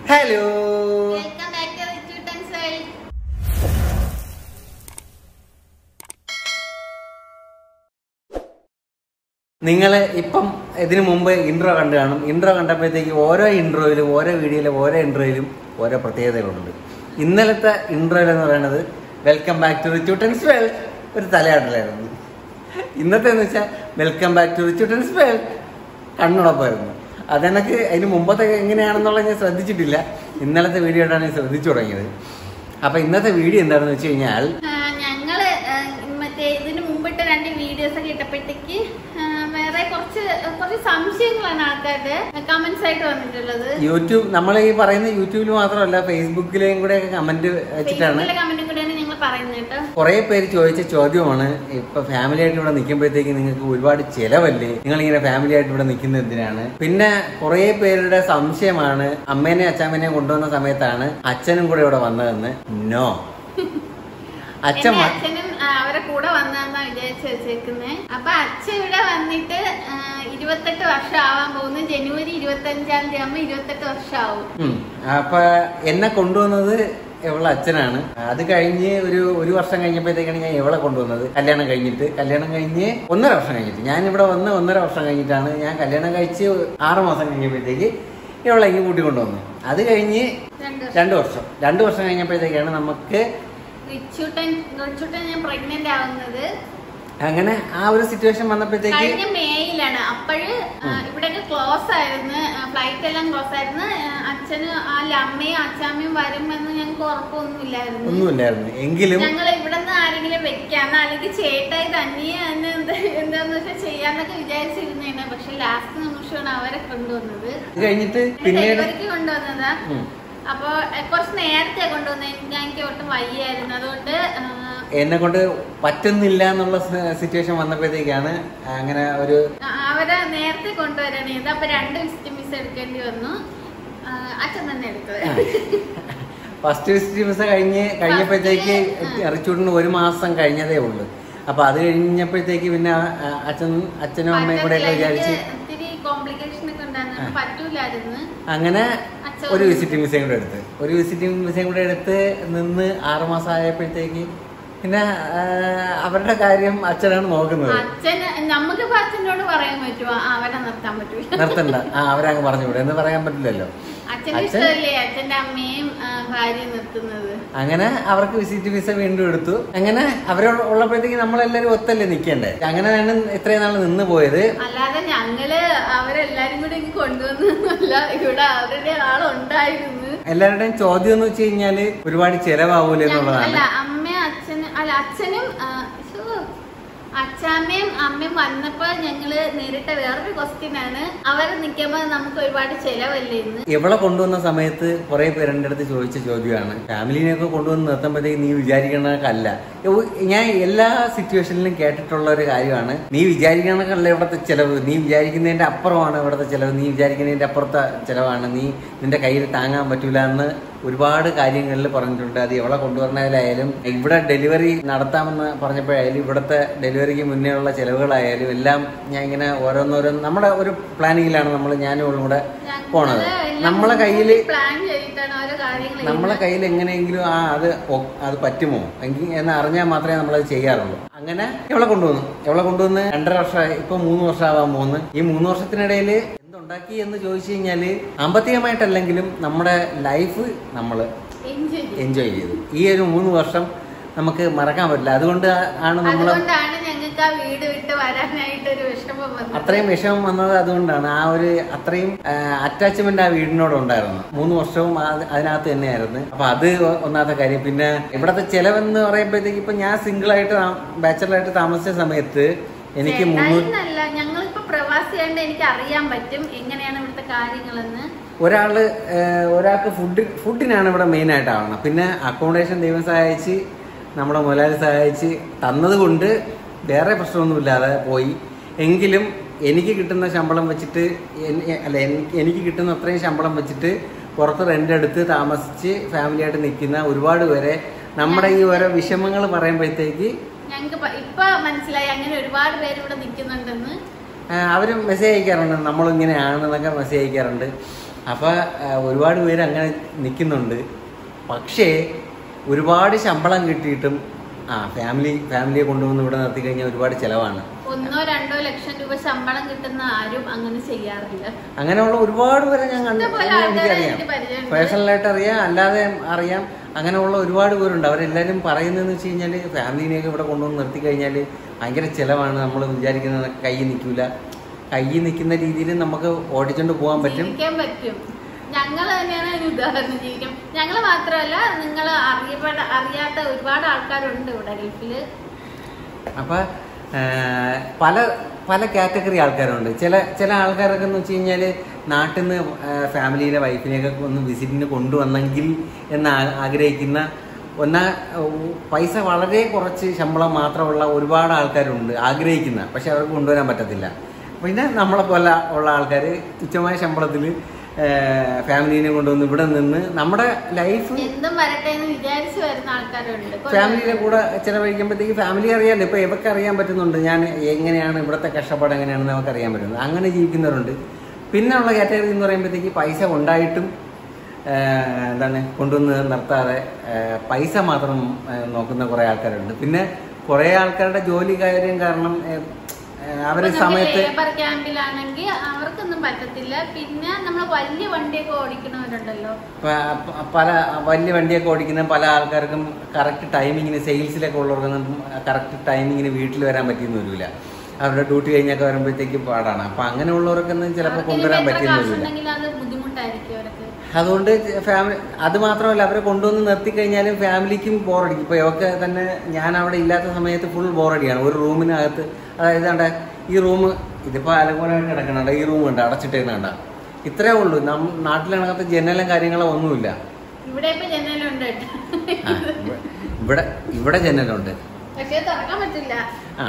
Hello welcome back to Richu tensile നിങ്ങൾ ഇപ്പം ഇതിനു മുമ്പ് ഇൻട്രോ കണ്ടു കാണും ഇൻട്രോ കണ്ടപ്പോഴത്തേക്ക് ഓരോ ഇൻട്രോയിലും ഓരോ വീഡിയോയിലും ഓരോ ഇൻട്രോയിലും ഓരോ പ്രത്യേകതകളുണ്ട് ഇന്നലത്തെ ഇൻട്രോയിൽ എന്ന് പറയുന്നത് welcome back to Richoottan's world ഒരു തലയാട്ടലായിരുന്നു ഇന്നത്തെ എന്ന് വെച്ചാൽ welcome back to Richoottan's world കണ്ണുടപ്പായിരുന്നു അതെനിക്ക് അതിന് മുമ്പത്തെ എങ്ങനെയാണെന്നുള്ളത് ഞാൻ ശ്രദ്ധിച്ചിട്ടില്ല ഇന്നലത്തെ വീഡിയോ ആയിട്ടാണ് ഞാൻ ശ്രദ്ധിച്ചു തുടങ്ങിയത് അപ്പൊ ഇന്നത്തെ വീഡിയോ എന്താണെന്ന് വെച്ച് കഴിഞ്ഞാൽ ഞങ്ങള് ആ, മറ്റേ ഇതിന് മുമ്പിട്ട് രണ്ട് വീഡിയോസ് ഒക്കെ ഇട്ടപ്പോഴത്തേക്ക് ആ, വേറെ കുറച്ച് കുറച്ച് സംശയങ്ങളാണ് ആൾക്കാരുടെ കമന്റ്സ് ആയിട്ട് വന്നിട്ടുള്ളത് യൂട്യൂബ് നമ്മൾ ഈ പറയുന്ന യൂട്യൂബിൽ മാത്രമല്ല ഫേസ്ബുക്കിലെയും കൂടെ കമന്റ് വെച്ചിട്ടാണ് ഫേസ്ബുക്കിലെ കമന്റും കൂടെയാണ് ഞങ്ങൾ പറയുന്നത് കേട്ടോ കുറെ പേര് ചോദിച്ച ചോദ്യമാണ് ഇപ്പൊ ഫാമിലി ആയിട്ട് ഇവിടെ നിൽക്കുമ്പോഴത്തേക്ക് നിങ്ങൾക്ക് ഒരുപാട് ചെലവല്ലേ നിങ്ങൾ ഇങ്ങനെ ഫാമിലി ആയിട്ട് ഇവിടെ നിൽക്കുന്നത് എന്തിനാണ് പിന്നെ കുറെ പേരുടെ സംശയമാണ് അമ്മേനെയും അച്ഛമ്മേനെയും കൊണ്ടുവന്ന സമയത്താണ് അച്ഛനും കൂടെ ഇവിടെ വന്നതെന്ന് നോ അച്ഛൻ എന്റെ വ- അച്ഛനും ആ, അവരെ കൂടെ വന്നാന്നാ വിചാരിച്ചു വെച്ചേക്കുന്നത് അപ്പൊ അച്ഛൻ ഇവിടെ വന്നിട്ട് ആ, ഇരുപത്തെട്ട് വർഷം ആവാൻ പോകുന്നു ജനുവരി ഇരുപത്തി അഞ്ചാം തീയതി ആകുമ്പോ ഇരുപത്തെട്ട് വർഷം ആവും ഉം. അപ്പൊ എന്നെ കൊണ്ടുവന്നത് ഇവളെ അച്ഛനാണ് അത് കഴിഞ്ഞ് ഒരു ഒരു വർഷം കഴിഞ്ഞപ്പോഴത്തേക്കാണ് ഞാൻ ഇവളെ കൊണ്ടുവന്നത് കല്യാണം കഴിഞ്ഞിട്ട് കല്യാണം കഴിഞ്ഞ് ഒന്നര വർഷം കഴിഞ്ഞിട്ട് ഞാൻ ഇവിടെ വന്ന് ഒന്നര വർഷം കഴിഞ്ഞിട്ടാണ് ഞാൻ കല്യാണം കഴിച്ച് ആറ് മാസം കഴിഞ്ഞപ്പോഴത്തേക്ക് ഇവളെ ഇങ്ങ് കൂട്ടിക്കൊണ്ടുവന്നു അത് കഴിഞ്ഞ് രണ്ട് വർഷം രണ്ട് വർഷം രണ്ട് വർഷം കഴിഞ്ഞപ്പോഴത്തേക്കാണ് നമുക്ക് റിച്ചൂട്ടൻ റിച്ചൂട്ടൻ ഞാൻ പ്രഗ്നന്റ് ആവുന്നത് അങ്ങനെ ആ ഒരു സിറ്റുവേഷൻ വന്നപ്പോഴത്തേക്ക് കഴിഞ്ഞ മേയിലാണ് അപ്പോഴ് ഇവിടെയൊക്കെ ക്ലോസ് ആയിരുന്നു ഫ്ലൈറ്റ് എല്ലാം ക്ലോസ് ആയിരുന്നു ആ, അച്ഛന് അല്ല അമ്മയും അച്ഛാമ്മയും വരുമെന്ന് ഞങ്ങൾക്ക് ഉറപ്പൊന്നുമില്ലായിരുന്നു ഒന്നുമില്ലായിരുന്നു എങ്കിലും ഞങ്ങൾ ഇവിടെ നിന്ന് ആരെങ്കിലും വെക്കാന്ന് അല്ലെങ്കിൽ ചേട്ടായി തനിയെ തന്നെ എന്താ എന്താന്ന് വെച്ചാൽ ചെയ്യാന്നൊക്കെ വിചാരിച്ചിരുന്നേനെ പക്ഷെ ലാസ്റ്റ് നിമിഷമാണ് അവരെ കൊണ്ടുവന്നത് അത് കഴിഞ്ഞിട്ട് പിന്നീട് ഡെലിവറിക്ക് കൊണ്ടുവന്നതാ ഉം. അപ്പൊ എ, കുറച്ച് നേരത്തെ കൊണ്ടുവന്നത് എനിക്ക് എനിക്ക് ഒട്ടും വയ്യായിരുന്നു അതുകൊണ്ട് ആ, എന്നെ കൊണ്ട് പറ്റുന്നില്ല എന്നുള്ള സിറ്റുവേഷൻ വന്നപ്പോഴത്തേക്കാണ് അങ്ങനെ ഒരു ആ, അവരെ നേരത്തെ കൊണ്ടുവരാണ് ചെയ്തത് അപ്പൊ രണ്ട് വിസിറ്റ് മിസ് എടുക്കേണ്ടി വന്നു ആ, അച്ഛൻ തന്നെ എടുത്തത് ഫസ്റ്റ് വിസിറ്റ് വിസ കഴിഞ്ഞ് കഴിഞ്ഞപ്പോഴത്തേക്ക് ഫസ്റ്റില്, റിച്ചൂട്ടിന് ഒരു മാസം കഴിഞ്ഞതേ ഉള്ളൂ അപ്പൊ അത് കഴിഞ്ഞപ്പോഴത്തേക്ക് പിന്നെ ആ, അച്ഛൻ അച്ഛനും അമ്മയും കൂടെ ഒക്കെ പറ്റത്തില്ല, വിചാരിച്ച് എനിക്ക് ഒത്തിരി കോംപ്ലിക്കേഷൻ ഒക്കെ ഉണ്ടായിരുന്നു ആ. പറ്റൂലായിരുന്നു അങ്ങനെ അച്ഛൻ ഒരു വിസിറ്റിംഗ് വിസയും കൂടെ എടുത്ത് ഒരു വിസിറ്റിംഗ് വിസയും കൂടെ എടുത്ത് നിന്ന് ആറ് മാസം ആയപ്പോഴത്തേക്ക് പിന്നെ ആ, അവരുടെ കാര്യം അച്ഛനാണ് നോക്കുന്നത് അച്ഛന് നമുക്കിപ്പോ അച്ഛനോട് പറയാൻ പറ്റുമോ ആ, അവരെ നിർത്താൻ പറ്റൂല നിർത്തണ്ട ആ അവരങ്ങ് പറഞ്ഞുകൂടെ എന്ന് പറയാൻ പറ്റില്ലല്ലോ അച്ഛന് അച്ഛൻ- ഇഷ്ടമല്ലേ അച്ഛന്റെ അമ്മയും ആ, ഭാര്യയും നിർത്തുന്നത് അങ്ങനെ അവർക്ക് വിസിറ്റ് വിസ വീണ്ടും എടുത്തു അങ്ങനെ അവരോട് ഉള്ളപ്പോഴത്തേക്ക് നമ്മളെല്ലാരും ഒത്തല്ലേ നിൽക്കണ്ടേ അങ്ങനെയാണ് ഇത്രയും നാൾ നിന്ന് പോയത് അല്ലാതെ ഞങ്ങള് അവരെല്ലാരും കൂടെ ഇങ്ങ് കൊണ്ടുവന്നല്ല ഇവിടെ അവരുടെ ആളുണ്ടായിരുന്നു എല്ലാവരുടെയും ചോദ്യം എന്ന് വെച്ച് കഴിഞ്ഞാല് ഒരുപാട് ചെലവാവൂല ഞങ്ങ- എന്നുള്ളതാണ് അല്ല അമ്മയും അച്ഛനും അല്ല അച്ഛനും ആ, ശ്ശോ, അച്ഛാമ്മയും അമ്മയും വന്നപ്പോ ഞങ്ങള് നേരിട്ട വേറൊരു ക്വസ്റ്റ്യൻ ആണ് അവർ നിക്കുമ്പോ നമുക്ക് ഒരുപാട് ചെലവല്ലേ ഇന്ന് ഇവളെ കൊണ്ടുവന്ന സമയത്ത് കുറെ പേര് എൻ്റെ അടുത്ത് ചോദിച്ച ചോദ്യമാണ് ഫാമിലിനെയൊക്കെ കൊണ്ടുവന്ന് നിർത്തുമ്പോഴത്തേക്ക് നീ വിചാരിക്കണക്കല്ല ഞാൻ എല്ലാ സിറ്റുവേഷനിലും കേട്ടിട്ടുള്ള ഒരു കാര്യമാണ് നീ വിചാരിക്കണക്കല്ല ഇവിടുത്തെ ചെലവ് നീ വിചാരിക്കുന്നതിന്റെ അപ്പുറമാണ് ഇവിടുത്തെ ചെലവ് നീ വിചാരിക്കുന്നതിന്റെ അപ്പുറത്തെ ചെലവാണ് നീ നിന്റെ കയ്യിൽ താങ്ങാൻ പറ്റൂല എന്ന് ഒരുപാട് കാര്യങ്ങളിൽ പറഞ്ഞിട്ടുണ്ട് അത് എവിടെ കൊണ്ടുവരണതിലായാലും ഇവിടെ ഡെലിവറി നടത്താമെന്ന് പറഞ്ഞപ്പോഴായാലും ഇവിടുത്തെ ഡെലിവറിക്ക് മുന്നേ ഉള്ള ചെലവുകളായാലും എല്ലാം ഞാൻ ഇങ്ങനെ ഓരോന്നോരോന്ന് നമ്മുടെ ഒരു പ്ലാനിങ്ങിലാണ് നമ്മൾ ഞാനും ഇവളും കൂടെ പോണത് നമ്മളെ കയ്യില് പ്ലാൻ ചെയ്തിട്ടാണ് ഓരോ കാര്യങ്ങൾ നമ്മളെ കയ്യിൽ എങ്ങനെയെങ്കിലും ആ അത് ഒ- അത് പറ്റുമോ എങ്കിൽ എന്ന് അറിഞ്ഞാൽ മാത്രമേ നമ്മളത് ചെയ്യാറുള്ളൂ അങ്ങനെ ഇവളെ കൊണ്ടുവന്നു ഇവളെ കൊണ്ടുവന്ന് രണ്ടര വർഷമായി ഇപ്പൊ മൂന്ന് വർഷമാവാൻ പോകുന്നു ഈ മൂന്ന് വർഷത്തിനിടയിൽ എന്തുണ്ടാക്കി എന്ന് ചോദിച്ചു കഴിഞ്ഞാല് സാമ്പത്തികമായിട്ടല്ലെങ്കിലും നമ്മുടെ ലൈഫ് നമ്മൾ എൻജോയ് എൻജോയ് ചെയ്തു ഈ ഒരു മൂന്ന് വർഷം നമുക്ക് മറക്കാൻ പറ്റില്ല അതുകൊണ്ട് ആണ് നമ്മൾ അതുകൊണ്ടാണ് ഞങ്ങൾക്ക് ആ വീട് വിട്ട് വരാനായിട്ട് ഒരു വിഷമം വന്നത് അത്രയും വിഷമം വന്നത് അതുകൊണ്ടാണ് ആ ഒരു അത്രയും അറ്റാച്ച്മെന്റ് ആ വീടിനോട് ഉണ്ടായിരുന്നു മൂന്ന് വർഷവും ആ- അതിനകത്ത് തന്നെയായിരുന്നു അപ്പൊ അത് ഒ- ഒന്നാമത്തെ കാര്യം പിന്നെ ഇവിടത്തെ ചെലവെന്ന് പറയുമ്പോഴത്തേക്ക് ഇപ്പൊ ഞാൻ സിംഗിൾ ആയിട്ട് ബാച്ചലറായിട്ട് താമസിച്ച സമയത്ത് എനിക്ക് മുന്നൂറ്റി ചേട്ടായിന്നല്ല ഞങ്ങളിപ്പോ പ്രവാസിയാണ്ട് എനിക്ക് അറിയാൻ പറ്റും എങ്ങനെയാണ് ഇവിടുത്തെ കാര്യങ്ങളെന്ന് ഒരാള് ഏഹ്, ഒരാൾക്ക് ഫുഡ് ഫുഡിനാണ് ഇവിടെ മെയിൻ ആയിട്ടാവണം പിന്നെ അക്കോമഡേഷൻ ദൈവം സഹായിച്ച് നമ്മുടെ മുതലാളി സഹായിച്ച് തന്നത് കൊണ്ട് വേറെ പ്രശ്നമൊന്നുമില്ലാതെ പോയി എങ്കിലും എനിക്ക് കിട്ടുന്ന ശമ്പളം വെച്ചിട്ട് എൻ- അല്ല എനിക്ക് എനിക്ക് കിട്ടുന്ന അത്രയും ശമ്പളം വെച്ചിട്ട് പുറത്ത് റെന്റ് എടുത്ത് താമസിച്ച് ഫാമിലി ആയിട്ട് നിൽക്കുന്ന ഒരുപാട് പേരെ നമ്മുടെ ഈ ഓരോ വിഷമങ്ങൾ പറയുമ്പോഴത്തേക്ക് ഞങ്ങൾക്ക് പ- ഇപ്പൊ മനസ്സിലായി അങ്ങനെ ഒരുപാട് പേര് ഇവിടെ നിൽക്കുന്നുണ്ടെന്ന് അവർ മെസ്സേജ് അയക്കാറുണ്ട് നമ്മളിങ്ങനെയാണെന്നൊക്കെ മെസ്സേജ് അയക്കാറുണ്ട് അപ്പോൾ ഒരുപാട് പേര് അങ്ങനെ നിൽക്കുന്നുണ്ട് പക്ഷേ ഒരുപാട് ശമ്പളം കിട്ടിയിട്ടും ആ ഫാമിലി ഫാമിലിയെ കൊണ്ടുവന്ന് ഇവിടെ നിർത്തി കഴിഞ്ഞാൽ ഒരുപാട് ചിലവാണ് ഒന്നോ രണ്ടോ ലക്ഷം രൂപ ശമ്പളം കിട്ടുന്ന ആരും അങ്ങനെ ചെയ്യാറില്ല അങ്ങനെയുള്ള ഒരുപാട് പേരെ ഞാൻ കണ്ടു ഇഷ്ടംപോലെ ആൾക്കാരെ എനിക്കറിയാം എനിക്ക് പരിചയമുണ്ട്. പേഴ്സണലായിട്ട് അറിയാം അല്ലാതെ അറിയാം അങ്ങനെയുള്ള ഒരുപാട് പേരുണ്ട് അവരെല്ലാവരും പറയുന്നതെന്ന് വെച്ച് കഴിഞ്ഞാൽ ഫാമിലിനെയൊക്കെ ഇവിടെ കൊണ്ടുവന്ന് നിർത്തി കഴിഞ്ഞാൽ ഭയങ്കര ചിലവാണ് നമ്മൾ വിചാരിക്കുന്നത് കൈ നിൽക്കില്ല കൈ നിൽക്കുന്ന രീതിയിൽ നമുക്ക് ഓടിച്ചോണ്ട് പോകാൻ പറ്റും ജീവിക്കാൻ പറ്റും ഞങ്ങൾ തന്നെയാണ് ഒരു ഉദാഹരണം ജീവിക്കും ഞങ്ങൾ മാത്രമല്ല നിങ്ങൾ അറിയപ്പെട അറിയാത്ത ഒരുപാട് ആൾക്കാരുണ്ട് ഇവിടെ ഗൾഫില് അപ്പൊ ആ, പല പല കാറ്റഗറി ആൾക്കാരുണ്ട് ചില ചില ആൾക്കാരൊക്കെ എന്ന് വെച്ച് കഴിഞ്ഞാൽ നാട്ടിൽ നിന്ന് ഫാമിലിയിലെ വൈഫിനെയൊക്കെ ഒന്ന് വിസിറ്റിന് കൊണ്ടുവന്നെങ്കിൽ എന്ന് ആ- ആഗ്രഹിക്കുന്ന ഒന്നാ ഉ- പൈസ വളരെ കുറച്ച് ശമ്പളം മാത്രമുള്ള ഒരുപാട് ആൾക്കാരുണ്ട് ആഗ്രഹിക്കുന്ന പക്ഷെ അവർക്ക് കൊണ്ടുവരാൻ പറ്റത്തില്ല പിന്നെ നമ്മളെ പോലെ ഉള്ള ആൾക്കാർ തുച്ഛമായ ശമ്പളത്തിൽ ഫാമിലിനെ കൊണ്ടുവന്ന് ഇവിടെ നിന്ന് നമ്മുടെ ലൈഫ് എന്തും വരട്ടെ എന്ന് വിചാരിച്ചു വരുന്ന ആൾക്കാരുണ്ട് കൊറേ- ഫാമിലിയുടെ കൂടെ ചിലവഴിക്കുമ്പോഴത്തേക്ക് ഫാമിലി അറിയാമല്ലോ ഇപ്പൊ ഇവർക്ക് അറിയാൻ പറ്റുന്നുണ്ട് ഞാൻ എങ്ങനെയാണ് ഇവിടുത്തെ കഷ്ടപ്പാട് എങ്ങനെയാണെന്ന് നമുക്ക് അറിയാൻ പറ്റുന്നത് അങ്ങനെ ജീവിക്കുന്നവരുണ്ട് പിന്നെ ഉള്ള കാറ്റഗറി എന്ന് പറയുമ്പോഴത്തേക്ക് പൈസ ഉണ്ടായിട്ടും ആ, എന്താണ് കൊണ്ടുവന്ന് നിർത്താതെ ആ, പൈസ മാത്രം ആ, നോക്കുന്ന കുറെ ആൾക്കാരുണ്ട് പിന്നെ കുറെ ആൾക്കാരുടെ ജോലി കാര്യം കാരണം ആ, ആ, അവര് ഇപ്പൊ നമുക്ക് സമയത്ത് ലേബർ ക്യാമ്പിലാണെങ്കിൽ അവർക്കൊന്നും പറ്റത്തില്ല പിന്നെ നമ്മൾ വലിയ വണ്ടിയൊക്കെ ഓടിക്കുന്നവരുണ്ടല്ലോ പ- പ- പല വലിയ വണ്ടിയൊക്കെ ഓടിക്കുന്ന പല ആൾക്കാർക്കും കറക്റ്റ് ടൈമിങ്ങിന് സെയിൽസിലൊക്കെ ഉള്ളവർക്കൊന്നും കറക്റ്റ് ടൈമിങ്ങിന് വീട്ടിൽ വരാൻ പറ്റിയെന്ന് വരില്ല അവരുടെ ഡ്യൂട്ടി കഴിഞ്ഞൊക്കെ വരുമ്പോഴത്തേക്ക് പാടാണ് അപ്പൊ അങ്ങനെയുള്ളവർക്കൊന്നും ചിലപ്പോൾ അവർക്ക് കൊണ്ടുവരാൻ ഇനിയിപ്പോ എത്ര പറ്റിയെന്ന് വരില്ല കാശുണ്ടെങ്കിലും അത് ബുദ്ധിമുട്ടായിരിക്കും അവർക്ക് അതുകൊണ്ട് ഫാമിലി അത് മാത്രമല്ല അവരെ കൊണ്ടുവന്ന് നിർത്തി കഴിഞ്ഞാലും ഫാമിലിക്കും ബോറടിക്കും ഇപ്പൊ ഇവക്ക് തന്നെ ഞാൻ അവിടെ ഇല്ലാത്ത സമയത്ത് ഫുൾ ബോറടിയാണ് ഒരു റൂമിനകത്ത് അതായത് കണ്ട ഈ റൂം ഇതിപ്പോ അലങ്കോലമായിട്ട് കിടക്കണണ്ട ഈ റൂം ഉണ്ട് അടച്ചിട്ടേക്കണ്ട ഇത്രേ ഉള്ളൂ നം നാട്ടിലകത്ത് ജനലും കാര്യങ്ങളോ ഒന്നുമില്ല ഇവിടെ ഇപ്പൊ ജനലുണ്ട് കേട്ടോ. ആ, ഇവ- ഇവിടെ ഇവിടെ ജനലുണ്ട് പക്ഷെ തുറക്കാൻ പറ്റില്ല ആ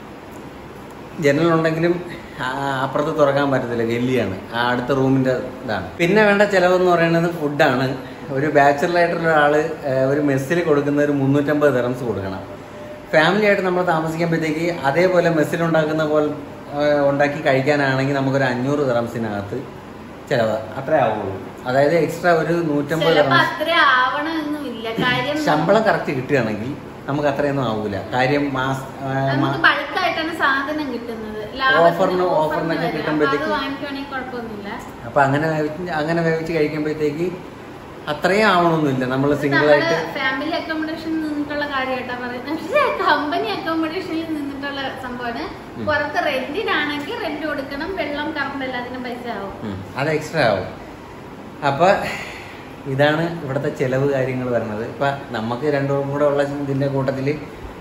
ജനലുണ്ടെങ്കിലും ആ, അപ്പുറത്ത് തുറക്കാൻ പറ്റത്തില്ല ഗല്ലിയാണ് ആ അടുത്ത റൂമിന്റെ ഇതാണ് പിന്നെ വേണ്ട ചിലവെന്ന് പറയുന്നത് ഫുഡാണ് ഒരു ബാച്ചുലറായിട്ടുള്ള ഒരാള് ഏ, ഒരു മെസ്സിൽ കൊടുക്കുന്ന ഒരു മുന്നൂറ്റമ്പത് തെറംസ് കൊടുക്കണം ഫാമിലി ആയിട്ട് നമ്മൾ താമസിക്കുമ്പോഴത്തേക്ക് അതേപോലെ മെസ്സിൽ ഉണ്ടാക്കുന്ന പോലെ ഏ, ഉണ്ടാക്കി കഴിക്കാനാണെങ്കിൽ നമുക്കൊരു അഞ്ഞൂറ് തെറംസിനകത്ത് ചിലവ് അത്രേ ആവുള്ളൂ അതായത് എക്സ്ട്രാ ഒരു നൂറ്റമ്പത് ചിലപ്പോ തെറംസ് അത്ര ആവണമെന്നുമില്ല കാര്യം ശമ്പളം കറക്റ്റ് കിട്ടുകയാണെങ്കിൽ നമുക്ക് അത്രയൊന്നും ആവൂല കാര്യം മാസ് ആ, മാ- നമുക്ക് ബൾക്കായിട്ടാണ് സാധനം കിട്ടുന്നത് ഓഫറിന് ഓഫറിനൊക്കെ കിട്ടുമ്പോഴത്തേക്ക് അത് വാങ്ങിക്കുവാണെങ്കിൽ കുഴപ്പമൊന്നുമില്ല അപ്പൊ അങ്ങനെ വേവിച്ച് അങ്ങനെ വേവിച്ച് കഴിക്കുമ്പോഴത്തേക്ക് അത്രയും ആവണമെന്നില്ല നമ്മൾ സിംഗിൾ ആയിട്ട് ഫാമിലി അക്കോമഡേഷനിൽ നിന്നിട്ടുള്ള കാര്യമായിട്ടാ പറയുന്നത് പക്ഷേ കമ്പനി അക്കോമഡേഷനിൽ നിന്നിട്ടുള്ള സംഭവമാണ് ഉം. പുറത്ത് റെന്റിനാണെങ്കിൽ റെന്റ് കൊടുക്കണം വെള്ളം കറണ്ട് എല്ലാത്തിനും പൈസ ആവും ഉം, അത് എക്സ്ട്രാ ആവും അപ്പൊ ഇതാണ് ഇവിടുത്തെ ചെലവ് കാര്യങ്ങൾ വരുന്നത് ഇപ്പൊ നമുക്ക് രണ്ടും കൂടെ ഉള്ള ഇതിന്റെ കൂട്ടത്തില്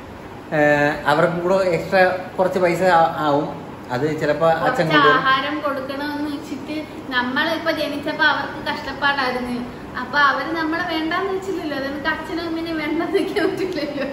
ഏഹ്, അവർക്കും കൂടെ എക്സ്ട്രാ കുറച്ച് പൈസ ആ- ആവും അത് ചിലപ്പോ അച്ഛൻ കുറച്ച് കൊണ്ടുവരും ആഹാരം കൊടുക്കണമെന്ന് വെച്ചിട്ട് നമ്മൾ ഇപ്പൊ ജനിച്ചപ്പോ അവർക്ക് കഷ്ടപ്പാടായിരുന്നു അപ്പൊ അവര് നമ്മളെ വേണ്ടാന്ന് വെച്ചില്ലല്ലോ അത് നമുക്ക് അച്ഛനും അമ്മേനെ വേണ്ടെന്ന് വെക്കാൻ പറ്റില്ലല്ലോ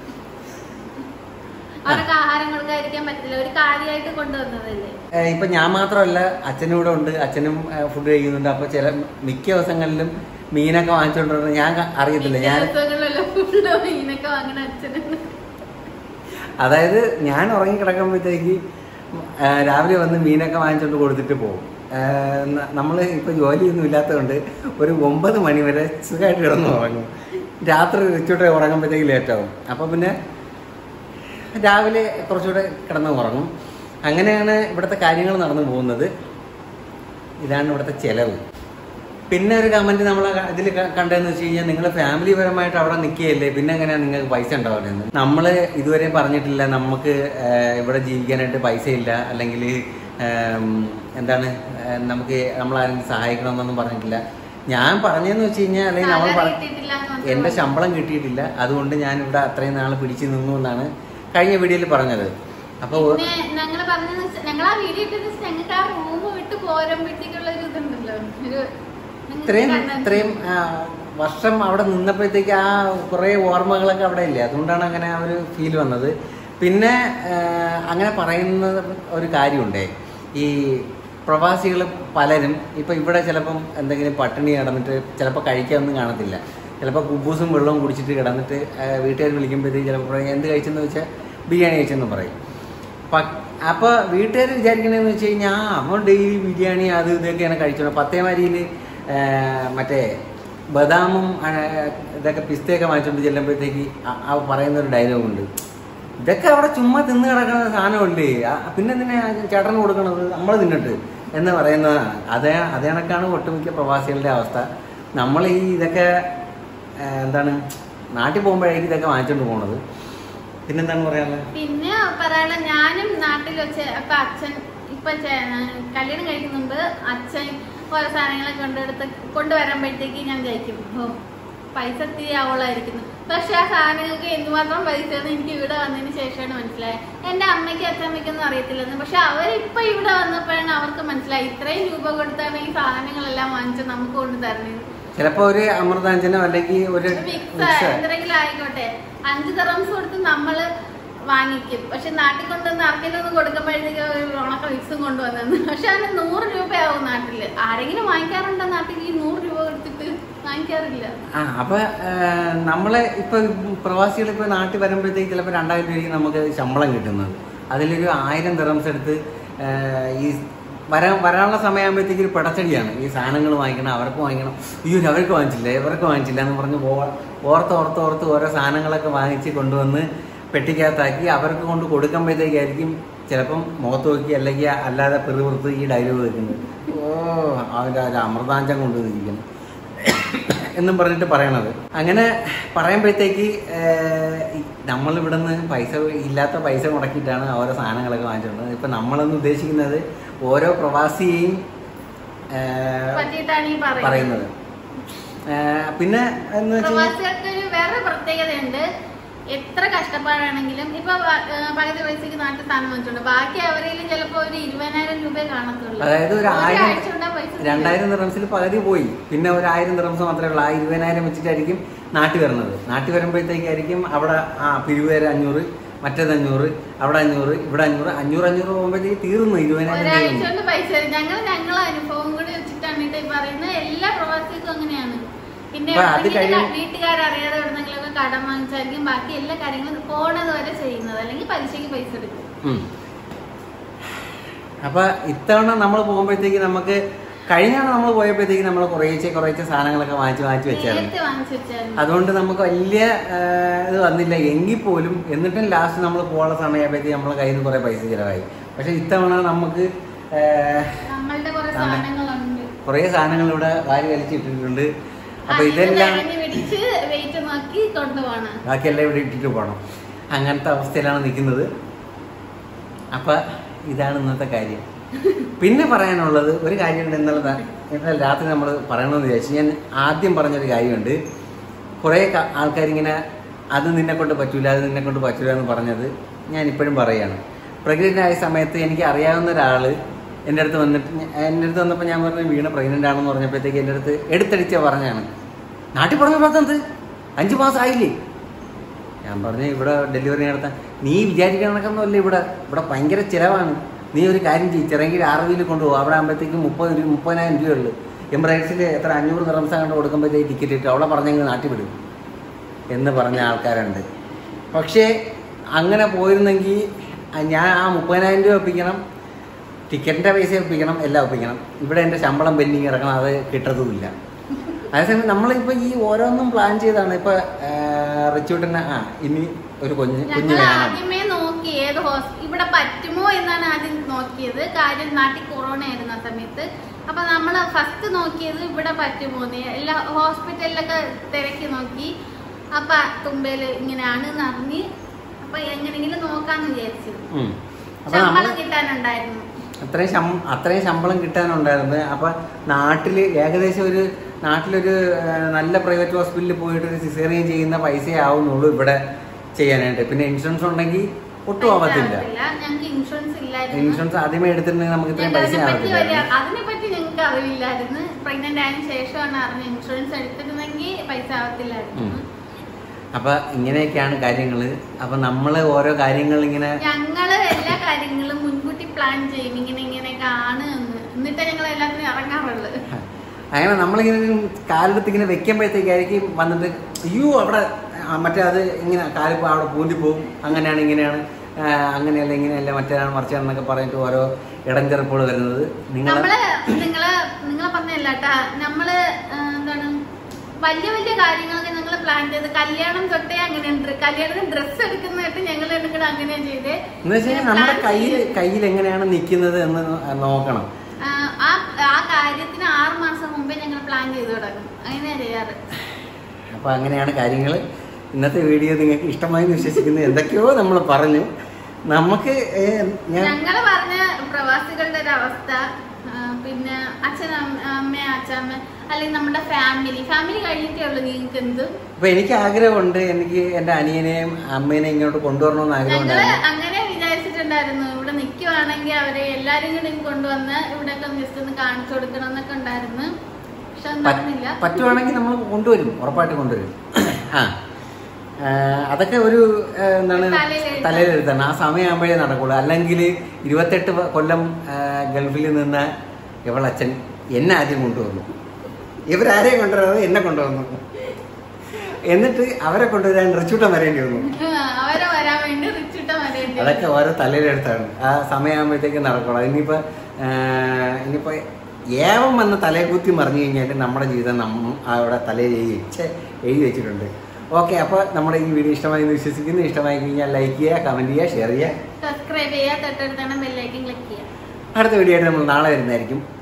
അവർക്ക് ആഹാരം കൊടുക്കാതിരിക്കാൻ പറ്റില്ല ഒരു കാര്യമായിട്ട് കൊണ്ടുവന്നതല്ലേ ഏഹ് ഇപ്പൊ ഞാൻ മാത്രമല്ല അച്ഛനും ഇവിടെ ഉണ്ട് അച്ഛനും ഫുഡ് കഴിക്കുന്നുണ്ട് അപ്പൊ ചില മിക്ക ദിവസങ്ങളിലും മീനൊക്കെ വാങ്ങിച്ചുകൊണ്ടിരുന്നത് ഞാൻ ക- അറിയത്തില്ല ഞാൻ ദിവസങ്ങളിലല്ലോ ഫുള്ള് മീനൊക്കെ വാങ്ങണ അച്ഛനാണ് അതായത് ഞാൻ ഉറങ്ങി കിടക്കുമ്പോഴത്തേക്ക് ഏഹ് രാവിലെ വന്ന് മീനൊക്കെ വാങ്ങിച്ചുകൊണ്ട് കൊടുത്തിട്ട് പോകും നമ്മൾ ഇപ്പൊ ജോലിയൊന്നും ഇല്ലാത്തതുകൊണ്ട് ഒരു ഒമ്പത് മണി വരെ സുഖമായിട്ട് കിടന്ന് ഉറങ്ങും രാത്രി ഉച്ചോട്ടെ ഉറങ്ങുമ്പോഴത്തേക്ക് ലേറ്റാവും അപ്പൊ പിന്നെ രാവിലെ കുറച്ചുകൂടെ കിടന്ന് ഉറങ്ങും അങ്ങനെയാണ് ഇവിടുത്തെ കാര്യങ്ങൾ നടന്നു പോകുന്നത് ഇതാണ് ഇവിടുത്തെ ചെലവ് പിന്നെ ഒരു കമന്റ് നമ്മൾ ഇതിൽ കണ്ടതെന്ന് വെച്ച് കഴിഞ്ഞാൽ നിങ്ങൾ ഫാമിലി പരമായിട്ട് അവിടെ നിൽക്കുകയല്ലേ പിന്നെ എങ്ങനെയാണ് നിങ്ങൾക്ക് പൈസ ഉണ്ടാവില്ലെന്ന് നമ്മൾ ഇതുവരെ പറഞ്ഞിട്ടില്ല നമുക്ക് ഏഹ്, ഇവിടെ ജീവിക്കാനായിട്ട് പൈസ ഇല്ല അല്ലെങ്കിൽ എന്താണ് ഏഹ്, നമുക്ക് നമ്മളാരെങ്കിലും സഹായിക്കണമെന്നൊന്നും പറഞ്ഞിട്ടില്ല ഞാൻ പറഞ്ഞതെന്ന് വെച്ച് കഴിഞ്ഞാൽ അല്ലെങ്കിൽ നമ്മൾ Salary പറ- കിട്ടിയിട്ടില്ല എന്ന് മാത്രമേ എന്റെ ഉള്ളൂ. ശമ്പളം കിട്ടിയിട്ടില്ല അതുകൊണ്ട് ഞാൻ ഇവിടെ അത്രയും നാൾ പിടിച്ചു നിന്നു എന്നാണ് കഴിഞ്ഞ വീഡിയോയിൽ പറഞ്ഞത് അപ്പോൾ പിന്നെ ഞങ്ങള് പറഞ്ഞത് ഞങ്ങൾ ആ വീഡിയോ ഇട്ടത് ഞങ്ങൾക്ക് ആ റൂം വിട്ട് പോരുമ്പോഴത്തേക്കുള്ള ഒരു ഇതുണ്ടല്ലോ ഒരു നിങ്ങൾക്ക് ഇത്രയും കണ്ടാ- ഇത്രയും ആ, വർഷം അവിടെ നിന്നപ്പോഴത്തേക്ക് ആ കുറേ ഓർമ്മകളൊക്കെ അവിടെ ഇല്ലേ അതുകൊണ്ടാണ് അങ്ങനെ ആ ഒരു ഫീൽ വന്നത് പിന്നെ ആ, അങ്ങനെ പറയുന്ന ഒരു കാര്യമുണ്ടേ ഈ പ്രവാസികൾ പലരും ഇപ്പം ഇവിടെ ചിലപ്പം എന്തെങ്കിലും പട്ടിണി കിടന്നിട്ട് ചിലപ്പോൾ കഴിക്കാനൊന്നും കാണത്തില്ല ചിലപ്പോൾ കുബൂസും വെള്ളവും കുടിച്ചിട്ട് കിടന്നിട്ട് വീട്ടുകാർ വിളിക്കുമ്പോഴത്തേക്ക് ചിലപ്പോൾ പറയും എന്ത് കഴിച്ചെന്ന് വെച്ചാൽ ബിരിയാണി കഴിച്ചെന്ന് പറയും പ- അപ്പൊ വീട്ടുകാർ വിചാരിക്കണേന്ന് വെച്ച് കഴിഞ്ഞാൽ ആ അവൻ ഡെയിലി ബിരിയാണി അത് ഇതൊക്കെയാണ് കഴിച്ചോളൂ പത്തേമാരിയിൽ മറ്റേ ബദാമും ആ, ഇതൊക്കെ പിസ്തയൊക്കെ വാങ്ങിച്ചോണ്ട് ചെല്ലുമ്പോഴത്തേക്ക് ആ- ആ പറയുന്ന ഒരു ഡയലോഗ് ഉണ്ട് ഇതൊക്കെ അവിടെ ചുമ്മാ തിന്ന് കിടക്കുന്ന സാധനമല്ലേ ആ, പിന്നെ എന്തിനാ ചേട്ടന് കൊടുക്കണത് നമ്മൾ തിന്നിട്ട് എന്ന് പറയുന്നതാണ് അതേ അതേ കണക്കാണ് ഒട്ടുമിക്ക പ്രവാസികളുടെ അവസ്ഥ നമ്മൾ ഈ ഇതൊക്കെ ആ, എന്താണ് നാട്ടിൽ പോകുമ്പോഴേക്കും ഇതൊക്കെ വാങ്ങിച്ചോണ്ട് പോണത് പിന്നെന്താണ് പറയാനുള്ളത് പിന്നെ പറയാനുള്ള ഞാനും നാട്ടിൽ വെച്ച് അപ്പൊ അച്ഛൻ ഇപ്പൊ ചെ- കല്യാണം കഴിക്കുന്ന മുമ്പ് അച്ഛൻ ഓരോ സാധനങ്ങളെ കൊണ്ടെടുത്ത് കൊണ്ടുവരുമ്പോഴത്തേക്ക് ഞാൻ കഴിക്കും ഓ പൈസ ഇത്തിരി ആവോളായിരിക്കുന്നു പക്ഷെ ആ സാധനങ്ങൾക്ക് എന്തുമാത്രം പൈസയെന്ന് എനിക്ക് ഇവിടെ വന്നതിന് ശേഷമാണ് മനസ്സിലായത് എന്റെ അമ്മയ്ക്കും അച്ഛമ്മയ്ക്കൊന്നും അറിയത്തില്ലെന്ന് പക്ഷെ അവരിപ്പൊ ഇവിടെ വന്നപ്പോഴാണ് അവർക്ക് മനസ്സിലായി ഇത്രയും രൂപ കൊടുത്താണ് ഈ സാധനങ്ങളെല്ലാം വാങ്ങിച്ച് നമുക്ക് കൊണ്ട് തരുന്നത് ചിലപ്പോ ഒരു അമൃതാഞ്ജനോ അല്ലെങ്കിൽ ഒരു മിക്സ് മിക്സ് എന്തെങ്കിലും ആയിക്കോട്ടെ അഞ്ച് തെറംസ് കൊടുത്ത് നമ്മള് വാങ്ങിക്കും പക്ഷെ നാട്ടിൽ കൊണ്ടുവന്ന് ആർക്കെങ്കിലും ഒന്ന് കൊടുക്കുമ്പോഴത്തേക്ക് ഒരു ഉണക്ക മിക്സും കൊണ്ടുവന്നു പക്ഷെ അതിന് നൂറ് രൂപയാവും നാട്ടില് ആരെങ്കിലും വാങ്ങിക്കാറുണ്ടോ നാട്ടിൽ ഈ നൂറ് രൂപ കൊടുത്തിട്ട് വാങ്ങിക്കാറില്ല ആ അപ്പൊ ആ, നമ്മളെ ഇപ്പൊ പ്രവാസികൾ ഇപ്പൊ നാട്ടിൽ വരുമ്പോഴത്തേക്ക് ചിലപ്പോൾ രണ്ടായിരം രൂപയ്ക്ക് നമുക്ക് ശമ്പളം കിട്ടുന്നത് അതിലൊരു ആയിരം ദിറംസ് എടുത്ത് ആ, ഈ വരാൻ വരാനുള്ള സമയമാകുമ്പോഴത്തേക്ക് ഒരു പിടച്ചടിയാണ് ഈ സാധനങ്ങൾ വാങ്ങിക്കണം അവർക്ക് വാങ്ങിക്കണം അയ്യോ അവർക്ക് വാങ്ങിച്ചില്ല ഇവർക്ക് വാങ്ങിച്ചില്ല എന്ന് പറഞ്ഞ് ഓ- ഓർത്ത് ഓർത്ത് ഓർത്ത് ഓരോ സാധനങ്ങളൊക്കെ വാങ്ങിച്ച് കൊണ്ടുവന്ന് പെട്ടിക്കകത്താക്കി അവർക്ക് കൊണ്ട് കൊടുക്കുമ്പോഴത്തേക്കായിരിക്കും ചിലപ്പം മുഖത്ത് നോക്കി അല്ലെങ്കിൽ അല്ലാതെ പെറുപുറത്ത് ഈ ഡയലോഗ് വെക്കുന്നത് ഓ അവൻ്റെ ഒരു അമൃതാഞ്ചം കൊണ്ടുവന്നിരിക്കുന്നു എന്നും പറഞ്ഞിട്ട് പറയണത് അങ്ങനെ പറയുമ്പോഴത്തേക്ക് നമ്മൾ ഇവിടുന്ന് പൈസ ഇല്ലാത്ത പൈസ മുടക്കിയിട്ടാണ് ഓരോ സാധനങ്ങളൊക്കെ വാങ്ങിച്ചിട്ടുള്ളത് ഇപ്പൊ നമ്മളെന്ന് ഉദ്ദേശിക്കുന്നത് ഓരോ പ്രവാസിയെയും ഏഹ്, പറ്റിയിട്ടാണ് ഈ പറയുന്നത് പറയുന്നത് ഏഹ്, പിന്നെ എന്ന് വെച്ചാൽ പ്രവാസികൾക്ക് ഒരു വേറെ പ്രത്യേകതയുണ്ട് എത്ര കഷ്ടപ്പാടാണെങ്കിലും ഇപ്പൊ വ- ഏഹ് പകുതി പൈസക്ക് നാട്ടിൽ സാധനം വാങ്ങിച്ചോണ്ട് ബാക്കി അവരിൽ ചിലപ്പോ ഒരു ഇരുപതിനായിരം രൂപയെ കാണത്തുള്ളൂ അതായത് ഒരു ആയിരം ഒരാഴ്ച കൊണ്ടാ പൈസ തീരും. രണ്ടായിരം ദിറംസിൽ പകുതി പോയി പിന്നെ ഒരു ആയിരം ദിറംസ് മാത്രമേ ഉള്ളൂ ആ ഇരുപതിനായിരം വെച്ചിട്ടായിരിക്കും നാട്ടിൽ വരുന്നത് നാട്ടിൽ വരുമ്പോഴത്തേക്കായിരിക്കും അവിടെ ആ പിരിവേര് അഞ്ഞൂറ് മറ്റേത് അഞ്ഞൂറ് അവിടെ അഞ്ഞൂറ് ഇവിടെ അഞ്ഞൂറ് അഞ്ഞൂറ് അഞ്ഞൂറ് പോകുമ്പോഴത്തേക്ക് തീർന്നു ഇരുപതിനായിരം ഒരാഴ്ച തീർന്നു കൊണ്ട് പൈസ തരും. ഞങ്ങൾ ഞങ്ങളെ അനുഭവം കൂടി വെച്ചിട്ടാണ് കേട്ടോ ഈ പറയുന്നത് എല്ലാ പ്രവാസികൾക്കും അങ്ങനെയാണ് പിന്നെ അപ്പൊ അത് എവിടെയെങ്കിലും കഴിയും- വീട്ടുകാരറിയാതെ എവിടെന്നെങ്കിലൊക്കെ കടം വാങ്ങിച്ചായിരിക്കും ബാക്കി എല്ലാ കാര്യങ്ങളും പോണത് വരെ ചെയ്യുന്നത് അല്ലെങ്കിൽ പലിശക്ക് പൈസ എടുക്കും ഉം. അപ്പൊ ഇത്തവണ നമ്മൾ പോകുമ്പോഴത്തേക്ക് നമുക്ക് കഴിഞ്ഞ തവണ നമ്മൾ പോയപ്പോഴത്തേക്ക് നമ്മൾ കുറേശ്ശെ കുറേശ്ശെ സാധനങ്ങളൊക്കെ വാങ്ങിച്ച് വാങ്ങിച്ച് വെച്ചായിരുന്നു നേരത്തെ വാങ്ങിച്ചു വെച്ചായിരുന്നു അതുകൊണ്ട് നമുക്ക് വലിയ ആ, ഇത് വന്നില്ല എങ്കിൽ പോലും എന്നിട്ടും ലാസ്റ്റ് നമ്മൾ പോകുന്ന സമയമായപ്പോഴത്തേക്ക് നമ്മളെ കയ്യിൽ നിന്ന് കുറേ പൈസ ചിലവായി പക്ഷെ ഇത്തവണ നമുക്ക് ആ, നമ്മളുടെ കുറെ സാധനം. സാധനങ്ങളുണ്ട് കുറേ സാധനങ്ങൾ ഇവിടെ വാരി വലിച്ചിട്ടിട്ടുണ്ട് അപ്പൊ അതിന് ഇതെല്ലാം തിരഞ്ഞ് പിടിച്ച് വെയിറ്റ് നോക്കി കൊണ്ടുപോകണം ബാക്കിയെല്ലാം ഇവിടെ ഇട്ടിട്ട് പോകണം അങ്ങനത്തെ അവസ്ഥയിലാണ് നിൽക്കുന്നത് അപ്പൊ ഇതാണ് ഇന്നത്തെ കാര്യം പിന്നെ പറയാനുള്ളത് ഒരു കാര്യമുണ്ട് ഇന്നലെ ദാ- ഇന്നലെ രാത്രി നമ്മൾ പറയണമെന്ന് വിചാരിച്ചു ഞാൻ ആദ്യം പറഞ്ഞൊരു കാര്യമുണ്ട് കുറേ ആൾക്കാരിങ്ങനെ അത് നിന്നെ കൊണ്ട് പറ്റൂല അത് നിന്നെ കൊണ്ട് പറ്റൂല എന്ന് പറഞ്ഞത് ഞാൻ ഇപ്പോഴും പറയുകയാണ് പ്രഗ്നൻ്റ് ആയ സമയത്ത് എനിക്ക് അറിയാവുന്ന ഒരാൾ എൻ്റെ അടുത്ത് വന്നിട്ട് ഞ- എൻ്റെ അടുത്ത് വന്നപ്പോൾ ഞാൻ പറഞ്ഞു വീണ പ്രഗ്നൻ്റ് ആണെന്ന് പറഞ്ഞപ്പോഴത്തേക്ക് എൻ്റെ അടുത്ത് എടുത്തടിച്ച പറഞ്ഞാണ് നാട്ടിൽ പറഞ്ഞു പറ്റുന്നത് അഞ്ച് മാസം ആയില്ലേ ഞാൻ പറഞ്ഞു ഇവിടെ ഡെലിവറി നടത്താൻ നീ വിചാരിക്കണ കണക്കൊന്നുമല്ല ഇവിടെ ഇവിടെ ഭയങ്കര ചിലവാണ് നീ ഒരു കാര്യം ചെയ്യും ചിറങ്കിൽ ആർവിയിൽ കൊണ്ടുപോകും അവിടെ ആകുമ്പോഴത്തേക്ക് മുപ്പത് രൂപ മുപ്പതിനായിരം രൂപയുള്ളൂ എംബ്രൈഡ്സിൽ എത്ര അഞ്ഞൂറ് നിറംസ കണ്ട് കൊടുക്കുമ്പോഴത്തേക്ക് ടിക്കറ്റ് ഇട്ട് അവളെ പറഞ്ഞെങ്കിൽ നാട്ടിൽ വിടും എന്ന് പറഞ്ഞ ആൾക്കാരുണ്ട് പക്ഷേ അങ്ങനെ പോയിരുന്നെങ്കിൽ ഞാൻ ആ മുപ്പതിനായിരം രൂപ ഒപ്പിക്കണം ടിക്കറ്റിൻ്റെ പൈസ ഒപ്പിക്കണം എല്ലാം ഒപ്പിക്കണം ഇവിടെ എൻ്റെ ശമ്പളം പെൻഡിങ് കിടക്കണം അത് കിട്ടത്തുമില്ല അതേസമയം നമ്മളിപ്പോൾ ഈ ഓരോന്നും പ്ലാൻ ചെയ്താണ് ഇപ്പോൾ റിച്ചൂട്ടിന് ആ ഇനി ഒരു കുഞ്ഞ് കുഞ്ഞ് ഞങ്ങൾ വേണം ആദ്യമേ നോക്കി ഏത് ഹോസ് ഇവിടെ പറ്റുമോ എന്നാണ് ആദ്യം നോക്കിയത് കാര്യം നാട്ടിൽ കൊറോണ ആയിരുന്നു ആ സമയത്ത് അപ്പൊ നമ്മൾ ഫസ്റ്റ് നോക്കിയത് ഇവിടെ പറ്റുമോ എന്ന് എല്ലാ ഹോസ്പിറ്റലിലൊക്കെ തിരക്കി നോക്കി അപ്പൊ തുമ്പയില് ഇങ്ങനെയാണെന്ന് അറിഞ്ഞ് അപ്പൊ എങ്ങനെയെങ്കിലും നോക്കാന്ന് വിചാരിച്ചു ഉം. അപ്പൊ നമ്മൾ ശമ്പളം കിട്ടാനുണ്ടായിരുന്നു അത്രയും ശം അത്രയും ശമ്പളം കിട്ടാനുണ്ടായിരുന്നു അപ്പൊ നാട്ടില് ഏകദേശം ഒരു നാട്ടിലൊരു ആ, നല്ല പ്രൈവറ്റ് ഹോസ്പിറ്റലിൽ പോയിട്ട് ഒരു സിസേറിയൻ ചെയ്യുന്ന പൈസ ആവുന്നുള്ളൂ ഇവിടെ ചെയ്യാനായിട്ട് പിന്നെ ഇൻഷുറൻസ് ഉണ്ടെങ്കിൽ ഒട്ടും ആവത്തില്ല ഞങ്ങൾക്ക് ഇൻഷുറൻസ് ഇല്ലായിരുന്നു ഇൻഷുറൻസ് ആദ്യമേ എടുത്തിട്ടുണ്ടെങ്കിൽ നമുക്ക് ഇത്രയും പൈസ അതിനെപ്പറ്റി വലിയ ആവത്തില്ല അതിനെപ്പറ്റി ഞങ്ങൾക്ക് അറിവില്ലായിരുന്നു പ്രഗ്നന്റ് ആയതിനു ശേഷമാണ് അറിഞ്ഞ ഇൻഷുറൻസ് എടുത്തിരുന്നെങ്കിൽ പൈസ ആവത്തില്ലായിരുന്നു ഉം. അപ്പൊ ഇങ്ങനെയൊക്കെയാണ് കാര്യങ്ങൾ അപ്പൊ നമ്മള് ഓരോ കാര്യങ്ങൾ ഇങ്ങനെ ഞങ്ങള് എല്ലാ കാര്യങ്ങളും മുൻകൂട്ടി പ്ലാൻ ചെയ്യും ഇങ്ങനെ ഇങ്ങനെയൊക്കെ ആണ് എന്ന് എന്നിട്ട് ഞങ്ങൾ എല്ലാത്തിനും ഇറങ്ങാറുള്ളത് അങ്ങനെ നമ്മളിങ്ങനെ കാലെടുത്ത് ഇങ്ങനെ വെക്കുമ്പോഴത്തേക്കായിരിക്കും വന്നിട്ട് അയ്യോ അവിടെ ആ, മറ്റേ അത് ഇങ്ങനെ കാലിപ്പോൾ അവിടെ പൂന്തി പോകും അങ്ങനെയാണ് ഇങ്ങനെയാണ് ആ, അങ്ങനെയല്ല ഇങ്ങനെയല്ല മറ്റേതാണ് മറിച്ചാണെന്നൊക്കെ പറഞ്ഞിട്ട് ഓരോ ഇടംചെറുപ്പുകൾ വരുന്നത് നിങ്ങൾ നമ്മള് നിങ്ങള് നിങ്ങളെ പറഞ്ഞല്ലാട്ടാ നമ്മള് ആ, എന്താണ് വലിയ വലിയ കാര്യങ്ങളൊക്കെ ഞങ്ങൾ പ്ലാൻ ചെയ്ത് കല്യാണം തൊട്ടേ അങ്ങനെ ഉണ്ട് കല്യാണത്തിന് ഡ്രസ്സ് എടുക്കുന്നതായിട്ട് ഞങ്ങൾ എടുക്കണം അങ്ങനെയാ ചെയ്തേ എന്ന് വെച്ച് കഴിഞ്ഞാൽ നമ്മുടെ കയ്യിൽ കയ്യിൽ എങ്ങനെയാണ് നിൽക്കുന്നത് എന്ന് നോക്കണം ആ, ആ ആ കാര്യത്തിന് ആറ് മാസം മുമ്പേ ഞങ്ങൾ പ്ലാൻ ചെയ്ത് തുടങ്ങും അങ്ങനെയാ ചെയ്യാറ് അപ്പോൾ അങ്ങനെയാണ് കാര്യങ്ങൾ ഇന്നത്തെ വീഡിയോ നിങ്ങൾക്ക് ഇഷ്ടമായി എന്ന് വിശ്വസിക്കുന്നു എന്തൊക്കെയോ നമ്മൾ പറഞ്ഞു നമുക്ക് ഏ, ഞാൻ ഞങ്ങള് പറഞ്ഞ പ്രവാസികളുടെ ഒരു അവസ്ഥ ആ, പിന്നെ അച്ഛൻ അമ്മ അമ്മ അച്ഛമ്മ അല്ലെങ്കിൽ നമ്മുടെ ഫാമിലി ഫാമിലി കഴിഞ്ഞിട്ടേ ഉള്ളൂ നിങ്ങൾക്ക് എന്ത് അപ്പൊ എനിക്ക് ആഗ്രഹമുണ്ട് എനിക്ക് എൻ്റെ അനിയനെയും അമ്മേനെയും ഇങ്ങോട്ട് കൊണ്ടുവരണമെന്ന് ഞങ്ങള് ആഗ്രഹമുണ്ടായിരുന്നു അങ്ങനെ വിചാരിച്ചിട്ടുണ്ടായിരുന്നു ഇവിടെ നിൽക്കുവാണെങ്കിൽ അവരെ എല്ലാരും കൂടി കൊണ്ടുവന്ന് ഇവിടെ ഒക്കെ ജസ്റ്റ് ഒന്ന് കാണിച്ചു കൊടുക്കണം എന്നൊക്കെ ഉണ്ടായിരുന്നു പക്ഷെ അത് നടന്നില്ല പറ്റ്- പറ്റുവാണെങ്കിൽ നമ്മൾ കൊണ്ടുവരും ഉറപ്പായിട്ട് കൊണ്ടുവരും ആ ആ, അതൊക്കെ ഒരു ആ, എന്താണ് തലയിലെഴുത്താണ്. തലയിലെഴുത്താണ് ആ സമയമാകുമ്പോഴേ നടക്കുള്ളൂ അല്ലെങ്കിൽ ഇരുപത്തെട്ട് കൊല്ലം ആ, ഗൾഫിൽ നിന്ന ഇവളച്ഛൻ എന്നെ ആദ്യം കൊണ്ടുവന്നു ഇവരാരെയും കൊണ്ടുവരാതെ എന്നെ കൊണ്ടുവന്നു എന്നിട്ട് അവരെ കൊണ്ടുവരാൻ റിച്ചൂട്ടം വരേണ്ടി വന്നു ആ, അവരെ വരാൻ വേണ്ടി റിച്ചിട്ട വരേണ്ടി അതൊക്കെ ഓരോ തലയിലെടുത്താണ് ആ സമയമാകുമ്പോഴത്തേക്ക് നടക്കുള്ളൂ ഇനിയിപ്പോ ആ, ഇനിയിപ്പോ ഏവം വന്ന് തലയെ കുത്തി മറിഞ്ഞു കഴിഞ്ഞാൽ നമ്മുടെ ജീവിതം നമ്മ അവിടെ തലയിൽ എഴുതി ഛെ, എഴുതി വെച്ചിട്ടുണ്ട് ഓക്കെ അപ്പോൾ നമ്മുടെ ഈ വീഡിയോ ഇഷ്ടമായി എന്ന് വിശ്വസിക്കുന്നു ഇഷ്ടമായി കഴിഞ്ഞാൽ ലൈക്ക് ചെയ്യുക കമൻറ്റ് ചെയ്യുക ഷെയർ ചെയ്യുക സബ്സ്ക്രൈബ് ചെയ്യുക തൊട്ടടുത്താണ് ബെല്ലൈക്കൻ ക്ലിക്ക് ചെയ്യുക അടുത്ത വീഡിയോ ആയിട്ട് നമ്മൾ നാളെ വരുന്നതായിരിക്കും